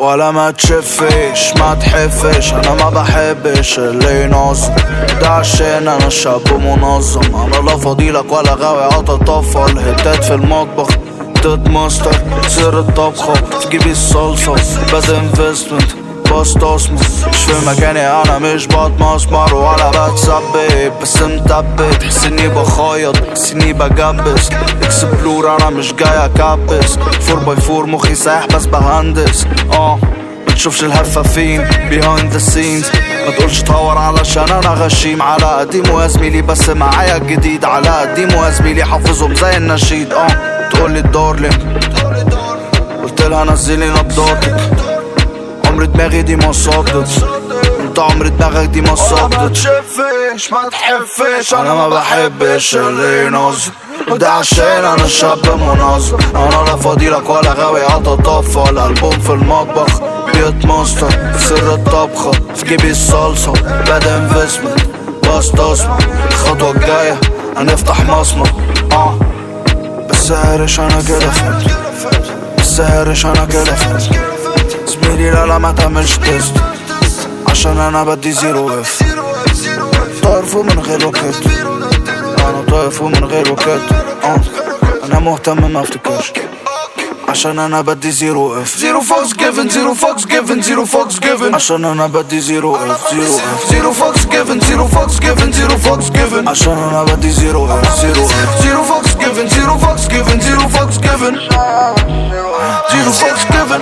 ولا ما تشفش ما تحفش انا ما بحبش اللي ينظم ده عشان انا شاب منظم انا لا فضيلك ولا غاوي اتطفل هتات في المطبخ تتمستر سر الطبخة في جيبي الصلصة باد انفستمنت بستثمر مش في مكاني انا مش بتمسمر ولا بتثبت بس مثبت تحس اني بخيط تحس اني بجبس اكسبلور انا مش جاي اكبس فور باي فور مخي سايح بس بهندس اه ما تشوفش الهفافين behind the scenes ما تقولش طور علشان انا غشيم على قديمه يا زميلي بس معايا الجديد على قديمه يا زميلي حافظهم زي النشيد اه تقولي الدارلينج قلت لها نزلي نضارتك عمر دماغي دي ما صدت انت عمر دماغك دي ما صدت ما تشفش ما تحفش انا ما بحبش اللي ينظم وده عشان انا شاب منظم انا لا فضيلك ولا غاوي اتطفل البوم في المطبخ بيتمستر في سر الطبخة في جيبي الصلصة باد انفستمنت بستثمر الخطوة الجاية هنفتح مصنع اه بس هارش انا كده فهمت بس هارش انا كده فهمت زميلي لا لا ما تعملش تيست عشان انا بدي زيرو اف طرفه من غير وكت انا طرفه من غير وكت اه انا مهتم ما افتكرش عشان انا بدي زيرو اف زيرو فوكس جيفن زيرو فوكس جيفن زيرو فوكس جيفن عشان انا بدي زيرو اف زيرو اف زيرو فوكس جيفن زيرو فوكس جيفن زيرو فوكس جيفن عشان انا بدي زيرو اف زيرو اف زيرو فوكس جيفن زيرو فوكس جيفن زيرو فوكس جيفن زيرو فوكس جيفن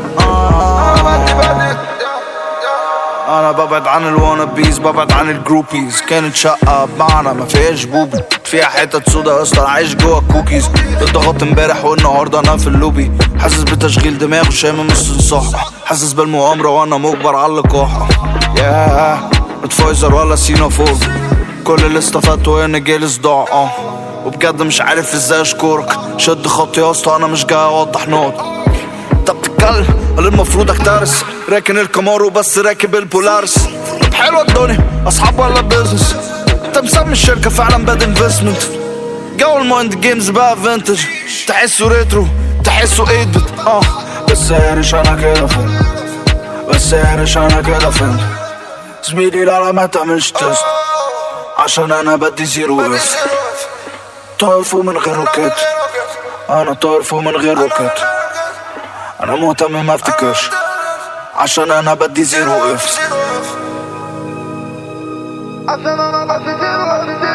انا ببعد عن الوانا بيز ببعد عن الجروبيز كانت شقة بمعنى ما فيهاش بوبي فيها حتت سودا اصلا عايش جوا كوكيز اتضغطت امبارح والنهارده انا في اللوبي حاسس بتشغيل دماغ وشامم الصح حاسس بالمؤامرة وانا مجبر على اللقاح ياه متفايزر ولا سينافور كل اللي استفدته ان جالي صداع اه وبجد مش عارف ازاي اشكرك شد خطي يا اسطى انا مش جاي اوضح نقط انت بتتكلم قال المفروض اكترس راكن الكامارو بس راكب البولارس طب حلوه الدنيا اصحاب ولا بيزنس انت مسمي الشركه فعلا باد انفستمنت جو المايند جيمز بقى فينتج تحسه ريترو تحسه 8 بت اه بس هارش انا كده فهمت بس هارش انا كده فهمت زميلي لا لا ما تعملش تيست عشان انا بدي زيرو اف طرفه من غير روكيت انا طرفه من غير روكيت انا مهتم ما افتكرش عشان انا بدي زيرو اف عشان انا بدي زيرو